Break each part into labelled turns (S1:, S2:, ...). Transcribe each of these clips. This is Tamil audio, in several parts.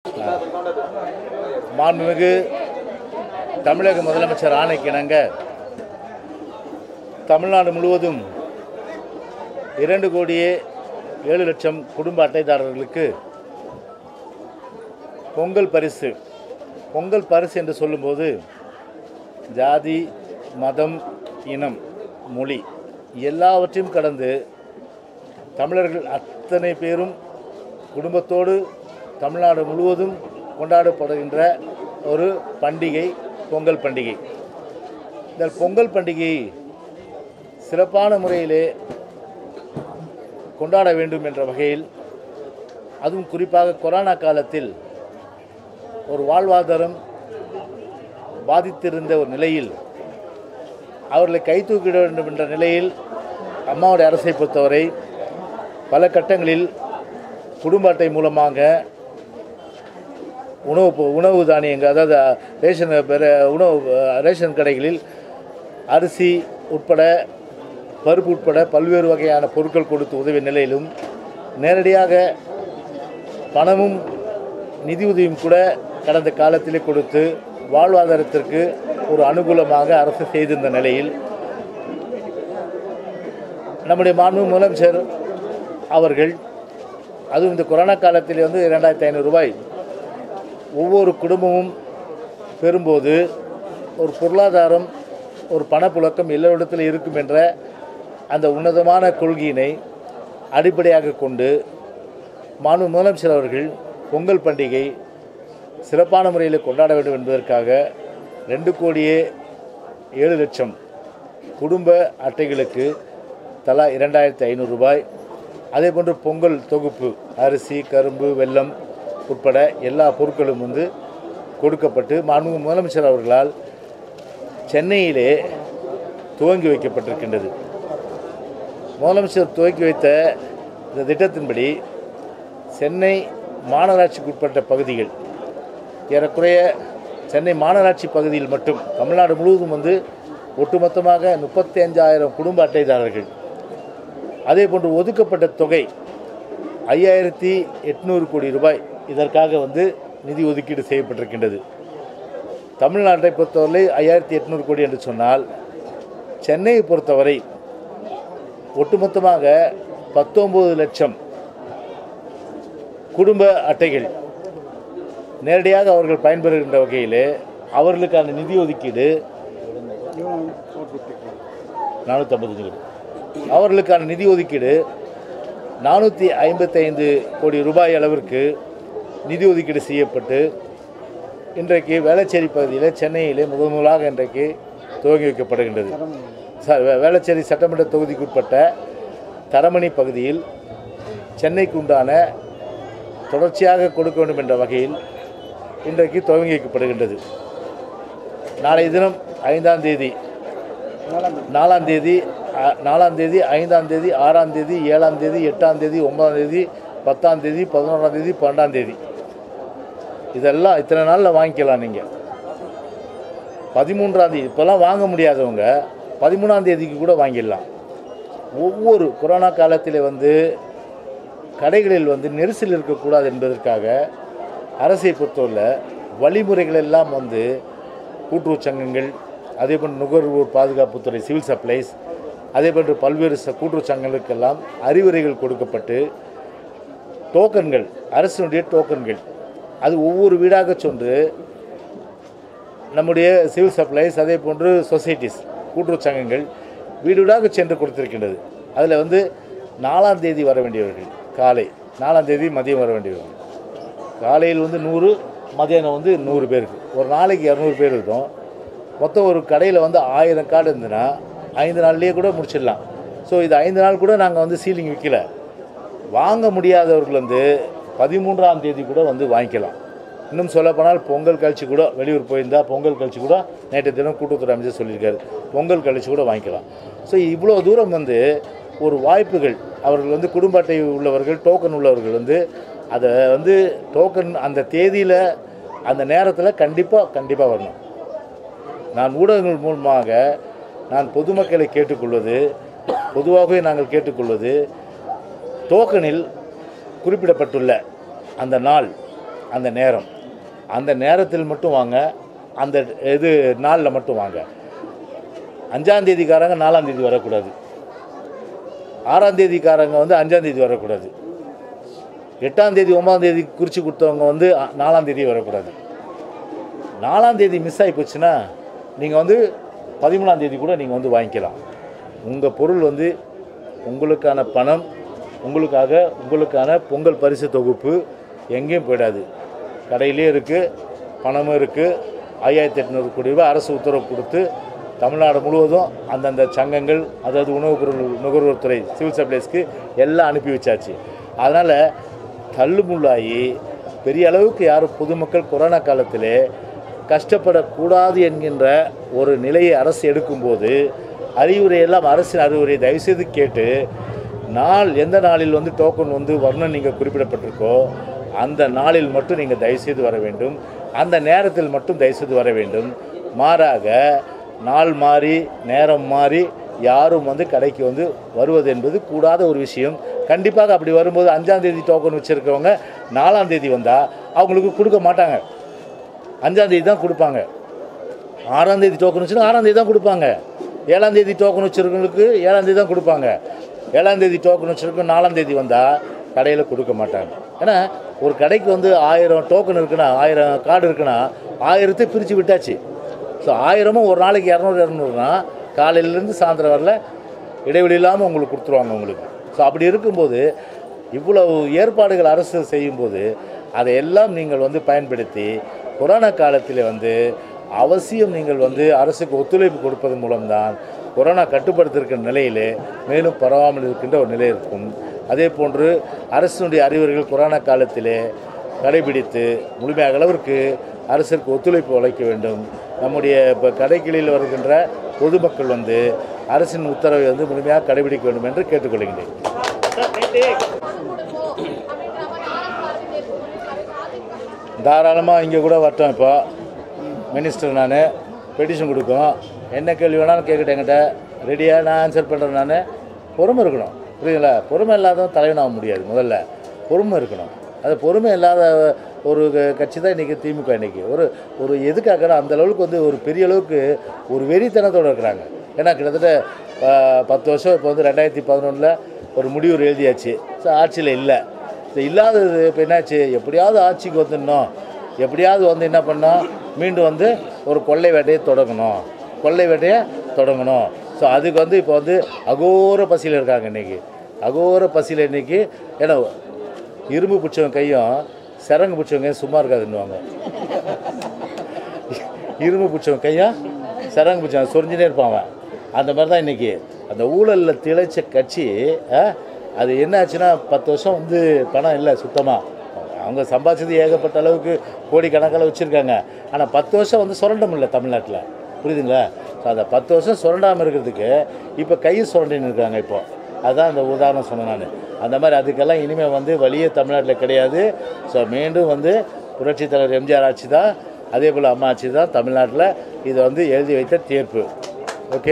S1: மாண்புமிகு தமிழக முதலமைச்சர் ஆணைக்கிணங்க தமிழ்நாடு முழுவதும் இரண்டு கோடியே ஏழு லட்சம் குடும்ப அட்டைதாரர்களுக்கு பொங்கல் பரிசு பொங்கல் பரிசு என்று சொல்லும்போது ஜாதி மதம் இனம் மொழி எல்லாவற்றையும் கடந்து தமிழர்கள் அத்தனை பேரும் குடும்பத்தோடு தமிழ்நாடு முழுவதும் கொண்டாடப்படுகின்ற ஒரு பண்டிகை பொங்கல் பண்டிகை இந்த பொங்கல் பண்டிகையை சிறப்பான முறையிலே கொண்டாட வேண்டும் என்ற வகையில் அதுவும் குறிப்பாக கொரோனா காலத்தில் ஒரு வாழ்வாதாரம் பாதித்திருந்த ஒரு நிலையில் அவர்களை கை தூக்கிட வேண்டும் என்ற நிலையில் அம்மாவுடைய அரசை பொறுத்தவரை பல கட்டங்களில் குடும்ப அட்டை மூலமாக உணவு பொ- உணவு தானியங்கள் அதாவது ரேஷன் பெற உணவு ரேஷன் கடைகளில் அரிசி உட்பட பருப்பு உட்பட பல்வேறு வகையான பொருட்கள் கொடுத்து உதவிய நிலையிலும் நேரடியாக பணமும் நிதியுதவியும் கூட கடந்த காலத்திலே கொடுத்து வாழ்வாதாரத்திற்கு ஒரு அனுகூலமாக அரசு செய்திருந்த நிலையில் நம்முடைய மாண்பு முதலமைச்சர் அவர்கள் அதுவும் இந்த கொரோனா காலத்தில் வந்து இரண்டாயிரத்தி ஐநூறு ரூபாய் ஒவ்வொரு குடும்பமும் பெறும்போது ஒரு பொருளாதாரம் ஒரு பணப்புழக்கம் எல்லோரிடத்தில் இருக்கும் என்ற அந்த உன்னதமான கொள்கையினை அடிப்படையாக கொண்டு மாண்பு முதலமைச்சர் அவர்கள் பொங்கல் பண்டிகை சிறப்பான முறையில் கொண்டாட வேண்டும் என்பதற்காக ரெண்டு கோடியே ஏழு லட்சம் குடும்ப அட்டைகளுக்கு தலா இரண்டாயிரத்தி ஐநூறு ரூபாய் அதே போன்று பொங்கல் தொகுப்பு அரிசி கரும்பு வெல்லம் உட்பட எல்லா பொருட்களும் வந்து கொடுக்கப்பட்டு மாண்புமிகு முதலமைச்சர் அவர்களால் சென்னையிலே துவங்கி வைக்கப்பட்டிருக்கின்றது முதலமைச்சர் துவக்கி வைத்த இந்த திட்டத்தின்படி சென்னை மாநகராட்சிக்கு உட்பட்ட பகுதிகள் ஏறக்குறைய சென்னை மாநகராட்சி பகுதியில் மட்டும் தமிழ்நாடு முழுவதும் வந்து ஒட்டுமொத்தமாக முப்பத்தி அஞ்சாயிரம் குடும்ப அட்டைதாரர்கள் அதே போன்று ஒதுக்கப்பட்ட தொகை ஐயாயிரத்தி எட்நூறு கோடி ரூபாய் இதற்காக வந்து நிதி ஒதுக்கீடு செய்யப்பட்டிருக்கின்றது தமிழ்நாட்டை பொறுத்தவரை ஐயாயிரத்தி எட்நூறு கோடி என்று சொன்னால் சென்னையை பொறுத்தவரை ஒட்டுமொத்தமாக பத்தொம்பது லட்சம் குடும்ப அட்டைகள் நேரடியாக அவர்கள் பயன்பெறுகின்ற வகையில் அவர்களுக்கான நிதி ஒதுக்கீடு நானூற்றம்பது கோடி அவர்களுக்கான நிதி ஒதுக்கீடு நானூற்றி ஐம்பத்தைந்து கோடி ரூபாய் அளவிற்கு நிதி ஒதுக்கீடு செய்யப்பட்டு இன்றைக்கு வேளச்சேரி பகுதியில் சென்னையிலே முதன் முதலாக இன்றைக்கு துவங்கி வைக்கப்படுகின்றது சார் வே- வேளச்சேரி சட்டமன்ற தொகுதிக்கு உட்பட்ட தரமணி பகுதியில் சென்னைக்கு உண்டான தொடர்ச்சியாக கொடுக்க வேண்டும் என்ற வகையில் இன்றைக்கு துவங்கி வைக்கப்படுகின்றது நாளைய தினம் ஐந்தாம் தேதி நாலாம் தேதி அ- நாலாம் தேதி ஐந்தாம் தேதி ஆறாம் தேதி ஏழாம் தேதி எட்டாம் தேதி ஒன்பதாம் தேதி பத்தாம் தேதி பதினொன்றாம் தேதி பன்னெண்டாம் தேதி இதெல்லாம் இத்தனை நாளில் வாங்கிக்கலாம் நீங்கள் பதிமூன்றாம் தேதி இப்போல்லாம் வாங்க முடியாதவங்க பதிமூணாம் தேதிக்கு கூட வாங்கிடலாம் ஒவ்வொரு கொரோனா காலத்தில் வந்து கடைகளில் வந்து நெரிசல் இருக்கக்கூடாது என்பதற்காக அரசை பொறுத்தவரை வழிமுறைகள் எல்லாம் வந்து கூட்டுறவு சங்கங்கள் அதே போன்று நுகர்வோர் பாதுகாப்புத்துறை சிவில் சப்ளைஸ் அதே போன்று பல்வேறு ச கூட்டுறவு சங்கங்களுக்கெல்லாம் அறிவுரைகள் கொடுக்கப்பட்டு டோக்கன்கள் அரசினுடைய டோக்கன்கள் அது ஒவ்வொரு வீடாக சென்று நம்முடைய சிவில் சப்ளைஸ் அதே போன்று சொசைட்டிஸ் கூட்டுறவு சங்கங்கள் வீடு வீடாக சென்று கொடுத்திருக்கின்றது அதில் வந்து நாலாம் தேதி வர வேண்டியவர்கள் காலை நாலாம் தேதி மதியம் வர வேண்டியவர்கள் காலையில் வந்து நூறு மதியானம் வந்து நூறு பேருக்கு ஒரு நாளைக்கு இரநூறு பேர் இருக்கும் மொத்தம் ஒரு கடையில் வந்து ஆயிரம் கார்டு இருந்ததுன்னா ஐந்து நாள்லேயே கூட முடிச்சிடலாம் ஸோ இது ஐந்து நாள் கூட நாங்கள் வந்து சீலிங் விற்கல வாங்க முடியாதவர்கள் வந்து பதிமூன்றாம் தேதி கூட வந்து வாங்கிக்கலாம் இன்னும் சொல்லப்போனால் பொங்கல் கழிச்சு கூட வெளியூர் போயிருந்தா பொங்கல் கழிச்சு கூட நேற்று தினம் கூட்டுறவுத்துறை அமைச்சர் சொல்லியிருக்காரு பொங்கல் கழிச்சு கூட வாங்கிக்கலாம் ஸோ இவ்வளோ தூரம் வந்து ஒரு வாய்ப்புகள் அவர்கள் வந்து குடும்ப அட்டை உள்ளவர்கள் டோக்கன் உள்ளவர்கள் வந்து அதை வந்து டோக்கன் அந்த தேதியில் அந்த நேரத்தில் கண்டிப்பாக கண்டிப்பாக வரணும் நான் ஊடகங்கள் மூலமாக நான் பொதுமக்களை கேட்டுக்கொள்வது பொதுவாகவே நாங்கள் கேட்டுக்கொள்வது டோக்கனில் குறிப்பிடப்பட்டுள்ள அந்த நாள் அந்த நேரம் அந்த நேரத்தில் மட்டும் வாங்க அந்த இது நாளில் மட்டும் வாங்க அஞ்சாம் தேதிக்காரங்க நாலாம் தேதி வரக்கூடாது ஆறாம் தேதிக்காரங்க வந்து அஞ்சாம் தேதி வரக்கூடாது எட்டாம் தேதி ஒன்பதாம் தேதி குறித்து கொடுத்தவங்க வந்து அ- நாலாம் தேதி வரக்கூடாது நாலாம் தேதி மிஸ் ஆகி போச்சுன்னா நீங்கள் வந்து பதிமூணாம் தேதி கூட நீங்கள் வந்து வாங்கிக்கலாம் உங்கள் பொருள் வந்து உங்களுக்கான பணம் உங்களுக்காக உங்களுக்கான பொங்கல் பரிசு தொகுப்பு எங்கேயும் போயிடாது கடையிலே இருக்குது பணமும் இருக்குது ஐயாயிரத்தி எட்நூறு கோடி ரூபாய் அரசு உத்தரவு கொடுத்து தமிழ்நாடு முழுவதும் அந்தந்த சங்கங்கள் அதாவது உணவுப் பொருள் நுகர்வோர் துறை சிவில் சப்ளைஸ்க்கு எல்லாம் அனுப்பி வச்சாச்சு அதனால் தள்ளுமுள்ளாகி பெரிய அளவுக்கு யாரும் பொதுமக்கள் கொரோனா காலத்திலே கஷ்டப்படக்கூடாது என்கின்ற ஒரு நிலையை அரசு எடுக்கும்போது அறிவுரை எல்லாம் அரசின் அறிவுரை தயவுசெய்து கேட்டு நாள் எந்த நாளில் வந்து டோக்கன் வந்து வரணும்னு நீங்கள் குறிப்பிடப்பட்டிருக்கோ அந்த நாளில் மட்டும் நீங்கள் தயவுசெய்து வர வேண்டும் அந்த நேரத்தில் மட்டும் தயவுசெய்து வர வேண்டும் மாறாக நாள் மாறி நேரம் மாறி யாரும் வந்து கடைக்கு வந்து வருவது என்பது கூடாத ஒரு விஷயம் கண்டிப்பாக அப்படி வரும்போது அஞ்சாம் தேதி டோக்கன் வச்சுருக்கவங்க நாலாம் தேதி வந்தால் அவங்களுக்கு கொடுக்க மாட்டாங்க அஞ்சாம் தேதி தான் கொடுப்பாங்க ஆறாம் தேதி டோக்கன் வச்சுன்னா ஆறாம் தேதி தான் கொடுப்பாங்க ஏழாம் தேதி டோக்கன் வச்சுருக்கவங்களுக்கு ஏழாம் தேதி தான் கொடுப்பாங்க ஏழாம் தேதி டோக்கன் வச்சுருக்கோம் நாலாம் தேதி வந்தால் கடையில் கொடுக்க மாட்டாங்க ஏன்னா ஒரு கடைக்கு வந்து ஆயிரம் டோக்கன் இருக்குன்னா ஆயிரம் கார்டு இருக்குன்னா ஆயிரத்தை பிரித்து விட்டாச்சு ஸோ ஆயிரமும் ஒரு நாளைக்கு இரநூறு இரநூறுனா காலையிலேருந்து சாயந்தரம் வரல இடைவெளி இல்லாமல் உங்களுக்கு கொடுத்துருவாங்க உங்களுக்கு ஸோ அப்படி இருக்கும்போது இவ்வளவு ஏற்பாடுகள் அரசு செய்யும்போது அதையெல்லாம் நீங்கள் வந்து பயன்படுத்தி கொரோனா காலத்தில் வந்து அவசியம் நீங்கள் வந்து அரசுக்கு ஒத்துழைப்பு கொடுப்பதன் மூலம்தான் கொரோனா கட்டுப்படுத்திருக்கிற நிலையிலே மேலும் பரவாமல் இருக்கின்ற ஒரு நிலை இருக்கும் அதே போன்று அரசினுடைய அறிவுரைகள் கொரோனா காலத்திலே கடைபிடித்து முழுமையாக அளவிற்கு அரசிற்கு ஒத்துழைப்பு அளிக்க வேண்டும் நம்முடைய இப்போ கடைகளில் வருகின்ற பொதுமக்கள் வந்து அரசின் உத்தரவை வந்து முழுமையாக கடைபிடிக்க வேண்டும் என்று கேட்டுக்கொள்கின்றேன் தாராளமாக இங்கே கூட வரட்டும் இப்போ மினிஸ்டர் நான் பெட்டிஷன் கொடுக்கும் என்ன கேள்வி வேணாலும் கேட்கட்டும் என்கிட்ட ரெடியாக நான் ஆன்சர் பண்ணுறேன் நான் பொறுமை இருக்கணும் புரியுதுங்களா பொறுமை இல்லாதவன் தலைவனாக முடியாது முதல்ல பொறுமை இருக்கணும் அது பொறுமை இல்லாத ஒரு க- கட்சி தான் இன்றைக்கி திமுக இன்றைக்கி ஒரு ஒரு எதுக்காக அந்த அளவுக்கு வந்து ஒரு பெரிய அளவுக்கு ஒரு வெறித்தனத்தோடு இருக்கிறாங்க ஏன்னா கிட்டத்தட்ட ஆ, பத்து வருஷம் இப்போ வந்து ரெண்டாயிரத்தி பதினொன்றில் ஒரு முடிவு எழுதியாச்சு ஸோ ஆட்சியில் இல்லை இது இல்லாதது இப்போ என்னாச்சு எப்படியாவது ஆட்சிக்கு வந்துடணும் எப்படியாவது வந்து என்ன பண்ணோம் மீண்டும் வந்து ஒரு கொள்ளை வேட்டையை தொடங்கணும் கொள்ளை வேட்டையை தொடங்கணும் ஸோ அதுக்கு வந்து இப்போ வந்து அகோர பசியில் இருக்காங்க இன்றைக்கி அகோர பசியில் இன்றைக்கி ஏன்னா இரும்பு பிடிச்சவங்க கையும் சரங்கு பிடிச்சவங்க கையும் சும்மா இருக்காதுன்னுவாங்க இரும்பு பிடிச்சவன் கையா சரங்கு பிடிச்சவன் சொரிஞ்சுனே இருப்பான் அவன் அந்த மாதிரி தான் இன்றைக்கி அந்த ஊழலில் திளைச்ச கட்சி ஆ, அது என்ன ஆச்சுன்னா பத்து வருஷம் வந்து பணம் இல்லை சுத்தமாக அவங்க சம்பாதிச்சது ஏகப்பட்ட அளவுக்கு கோடிக்கணக்கில் வச்சுருக்காங்க ஆனால் பத்து வருஷம் வந்து சுரண்ட முடியல தமிழ்நாட்டில் புரியுதுங்களா ஸோ அந்த பத்து வருஷம் சுரண்டாமல் இருக்கிறதுக்கு இப்போ கை சுரண்டின்னு இருக்காங்க இப்போ அதுதான் அந்த உதாரணம் சொன்னேன் நான் அந்த மாதிரி அதுக்கெல்லாம் இனிமேல் வந்து வழியே தமிழ்நாட்டில் கிடையாது ஸோ மீண்டும் வந்து புரட்சித் தலைவர் எம்ஜிஆர் ஆட்சி தான் அதே போல் அம்மா ஆட்சி தான் தமிழ்நாட்டில் இது வந்து எழுதி வைத்த தீர்ப்பு ஓகே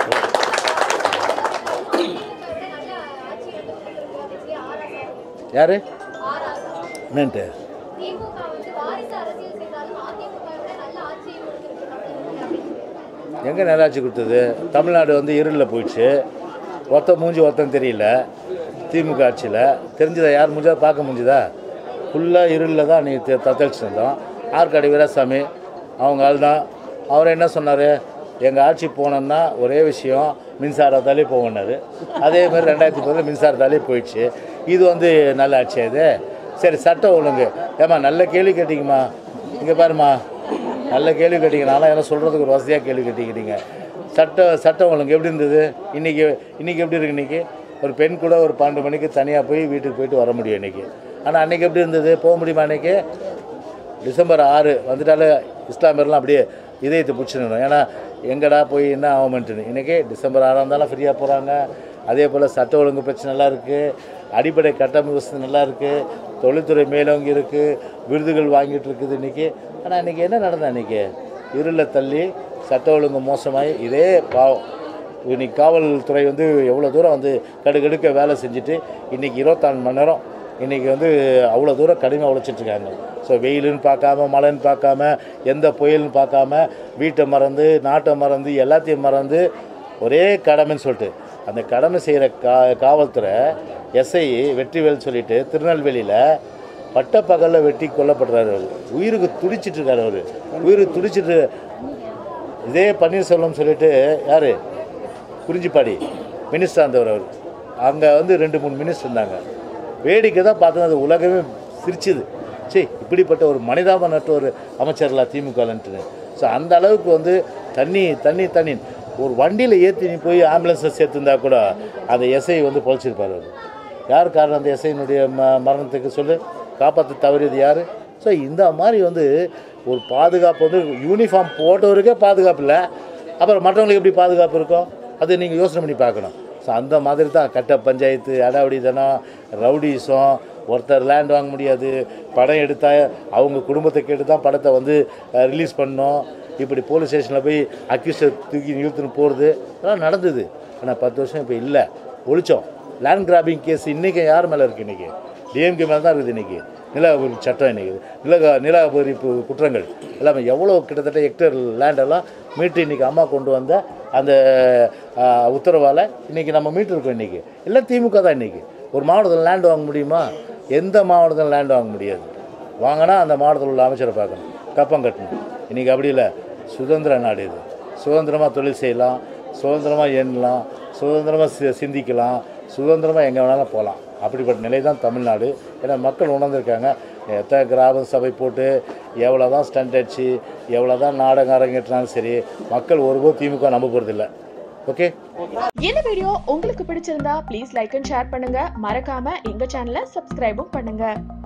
S1: யார் என்னன்ட்டு
S2: திமுக வந்து வாரிசு அரசியல் செய்தாலும் அதிமுக விட நல்ல ஆட்சியை கொடுத்திருக்கு
S1: எங்கே நல்லாட்சி கொடுத்தது தமிழ்நாடு வந்து இருளில் போயிடுச்சு ஒருத்தன் மூஞ்சி ஒருத்தன் தெரியல திமுக ஆட்சியில் தெரிஞ்சதா யார் மூஞ்சா பார்க்க முடிஞ்சுதா ஃபுல்லாக இருளில் தான் நீ த- தத்தளிச்சு இருந்தோம் ஆற்காடு வீராசாமி அவங்க ஆள் தான் அவர் என்ன சொன்னார் எங்கள் ஆட்சி போனோம்னா ஒரே விஷயம் மின்சாரத்தாலே போகணுன்னாரு அதே மாதிரி ரெண்டாயிரத்தி பதில் மின்சாரத்தாலே போயிடுச்சு இது வந்து நல்ல ஆட்சியா இது சரி சட்டம் ஒழுங்கு ஏம்மா நல்ல கேள்வி கேட்டிங்கம்மா இங்கே பாரும்மா நல்ல கேள்வி கேட்டீங்க நானும் என்ன சொல்கிறதுக்கு ஒரு வசதியாக கேள்வி கேட்டிக்கிட்டீங்க சட்ட சட்டம் ஒழுங்கு எப்படி இருந்தது இன்றைக்கி இன்றைக்கி எப்படி இருக்கு இன்றைக்கி ஒரு பெண் கூட ஒரு பன்னெண்டு மணிக்கு தனியாக போய் வீட்டுக்கு போயிட்டு வர முடியும் இன்றைக்கி ஆனால் அன்றைக்கி எப்படி இருந்தது போக முடியுமா அன்றைக்கி டிசம்பர் ஆறு வந்துட்டாலே இஸ்லாமியர்லாம் அப்படியே இதயத்தை பிடிச்சிடணும் ஏன்னா எங்கடா போய் என்ன ஆகுமென்ட்டுன்னு இன்றைக்கி டிசம்பர் ஆறாக இருந்தாலும் ஃப்ரீயாக போகிறாங்க அதே போல் சட்ட ஒழுங்கு பிரச்சனை நல்லா இருக்குது அடிப்படை கட்டமைப்பு வசதி நல்லா இருக்குது தொழில்துறை மேலோங்கி இருக்குது விருதுகள் வாங்கிட்டு இருக்குது இன்றைக்கி ஆனால் இன்றைக்கி என்ன நடந்தது இன்றைக்கி இருளில் தள்ளி சட்ட ஒழுங்கு மோசமாகி இதே பாவம் இன்னைக்கு காவல்துறை வந்து எவ்வளோ தூரம் வந்து கடுகடுக்க வேலை செஞ்சுட்டு இன்றைக்கி இருபத்தாலு மணி நேரம் இன்றைக்கி வந்து அவ்வளோ தூரம் கடுமையாக உழைச்சிட்ருக்காங்க ஸோ வெயிலுன்னு பார்க்காம மழைன்னு பார்க்காம எந்த புயல்னு பார்க்காம வீட்டை மறந்து நாட்டை மறந்து எல்லாத்தையும் மறந்து ஒரே கடமைன்னு சொல்லிட்டு அந்த கடமை செய்கிற கா காவல்துறை எஸ்ஐ வெற்றிவேல் சொல்லிட்டு திருநெல்வேலியில் பட்டப்பகலில் வெட்டி கொல்லப்படுறாரு அவர் உயிருக்கு துடிச்சிட்டு இருக்காரு அவர் உயிருக்கு துடிச்சிட்டு இதே பன்னீர்செல்வம் சொல்லிட்டு யார் குறிஞ்சிப்பாடி மினிஸ்டர் இருந்தவர் அவர் அங்கே வந்து ரெண்டு மூணு மினிஸ்டர் இருந்தாங்க வேடிக்கை தான் பார்த்தோம் அது உலகமே சிரிச்சுது சே இப்படிப்பட்ட ஒரு மனிதாபனற்ற ஒரு அமைச்சர்களா திமுகலன்ட்டு ஸோ அந்த அளவுக்கு வந்து தண்ணி தண்ணி தண்ணி ஒரு வண்டியில் ஏற்றி நீ போய் ஆம்புலன்ஸை சேர்த்துருந்தா கூட அந்த எஸ்ஐ வந்து பொழைச்சிருப்பார் அவர் யார் காரணம் அந்த எஸ்ஐனுடைய ம மரணத்துக்கு சொல்லு காப்பாற்ற தவறியது யார் ஸோ இந்த மாதிரி வந்து ஒரு பாதுகாப்பு வந்து யூனிஃபார்ம் போட்டவருக்கே பாதுகாப்பு இல்லை அப்புறம் மற்றவங்களுக்கு எப்படி பாதுகாப்பு இருக்கும் அது நீங்கள் யோசனை பண்ணி பார்க்கணும் ஸோ அந்த மாதிரி தான் கட்ட பஞ்சாயத்து அடாவடித்தனம் ரவுடிசம் ஒருத்தர் லேண்ட் வாங்க முடியாது படம் எடுத்தால் அவங்க குடும்பத்தை கேட்டு தான் படத்தை வந்து ரிலீஸ் பண்ணோம் இப்படி போலீஸ் ஸ்டேஷனில் போய் அக்யூஸ்டை தூக்கி இழுத்துன்னு போகிறது அதெல்லாம் நடந்தது ஆனால் பத்து வருஷம் இப்போ இல்லை ஒழிச்சோம் லேண்ட் கிராபிங் கேஸ் இன்றைக்கி யார் மேலே இருக்குது இன்றைக்கி டிஎம்கே மேலே தான் இருக்குது இன்றைக்கி நில அபகரிப்பு சட்டம் இன்றைக்கி நில நில அபகரிப்பு குற்றங்கள் எல்லாமே எவ்வளோ கிட்டத்தட்ட ஹெக்டேர் லேண்டெல்லாம் மீட்டு இன்றைக்கி அம்மா கொண்டு வந்த அந்த உத்தரவால் இன்றைக்கி நம்ம மீட்டு இருக்கோம் இன்றைக்கி எல்லாம் திமுக தான் இன்றைக்கி ஒரு மாவட்டத்தில் லேண்ட் வாங்க முடியுமா எந்த மாவட்டத்தில் லேண்ட் வாங்க முடியாது வாங்கினா அந்த மாவட்டத்தில் உள்ள அமைச்சரை பார்க்கணும் கப்பம் கட்டணும் இன்றைக்கி அப்படி இல்லை சுதந்திர நாடு இது சுதந்திரமாக தொழில் செய்யலாம் சுதந்திரமாக எண்ணலாம் சுதந்திரமாக சி சிந்திக்கலாம் சுதந்திரமாக எங்கே வேணாலும் போகலாம் அப்படிப்பட்ட நிலை தான் தமிழ்நாடு ஏன்னா மக்கள் உணர்ந்திருக்காங்க எத்தனை கிராம சபை போட்டு எவ்வளோ தான் ஸ்டண்ட் அடிச்சு எவ்வளோ தான் நாடகம் அரங்கேற்றினாலும் சரி மக்கள் ஒருபோது திமுக நம்ப போகிறதில்ல ஓகே
S3: இந்த வீடியோ உங்களுக்கு பிடிச்சிருந்தா ப்ளீஸ் லைக் அண்ட் ஷேர் பண்ணுங்க மறக்காம எங்க சேனலை சப்ஸ்கிரைபும் பண்ணுங்க